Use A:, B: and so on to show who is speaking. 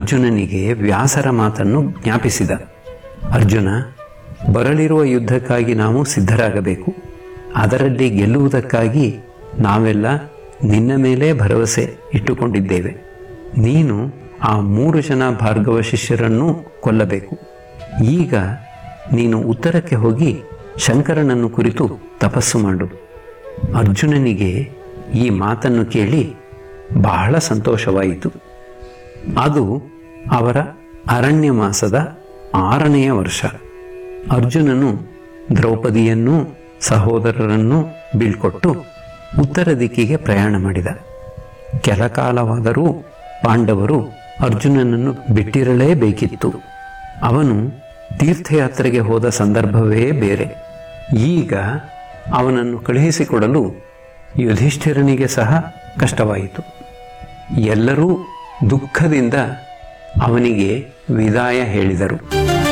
A: ಅರ್ಜುನನಿಗೆ ವ್ಯಾಸರ ಮಾತನ್ನು ಜ್ಞಾಪಿಸಿದ ಅರ್ಜುನ ಬರಲಿರುವ ಯುದ್ಧಕ್ಕಾಗಿ ನಾವು ಸಿದ್ಧರಾಗಬೇಕು ಅದರಲ್ಲಿ ಗೆಲ್ಲುವುದಕ್ಕಾಗಿ ನಾವೆಲ್ಲ ನಿನ್ನ ಮೇಲೆ ಭರವಸೆ ಇಟ್ಟುಕೊಂಡಿದ್ದೇವೆ ನೀನು ಆ ಮೂರು ಜನ ಭಾರ್ಗವ ಶಿಷ್ಯರನ್ನು ಕೊಲ್ಲಬೇಕು ಈಗ ನೀನು ಉತ್ತರಕ್ಕೆ ಹೋಗಿ ಶಂಕರನನ್ನು ಕುರಿತು ತಪಸ್ಸು ಮಾಡು ಅರ್ಜುನನಿಗೆ ಈ ಮಾತನ್ನು ಕೇಳಿ ಬಹಳ ಸಂತೋಷವಾಯಿತು ಅದು ಅವರ ಅರಣ್ಯ ಮಾಸದ ಆರನೆಯ ವರ್ಷ ಅರ್ಜುನನು ದ್ರೌಪದಿಯನ್ನೂ ಸಹೋದರರನ್ನೂ ಬೀಳ್ಕೊಟ್ಟು ಉತ್ತರ ದಿಕ್ಕಿಗೆ ಪ್ರಯಾಣ ಮಾಡಿದ ಕೆಲ ಕಾಲವಾದರೂ ಪಾಂಡವರು ಅರ್ಜುನನನ್ನು ಬಿಟ್ಟಿರಲೇಬೇಕಿತ್ತು ಅವನು ತೀರ್ಥಯಾತ್ರೆಗೆ ಹೋದ ಸಂದರ್ಭವೇ ಬೇರೆ ಈಗ ಅವನನ್ನು ಕಳುಹಿಸಿಕೊಡಲು ಯುಧಿಷ್ಠಿರನಿಗೆ ಸಹ ಕಷ್ಟವಾಯಿತು ಎಲ್ಲರೂ ದುಃಖದಿಂದ ಅವನಿಗೆ ವಿದಾಯ ಹೇಳಿದರು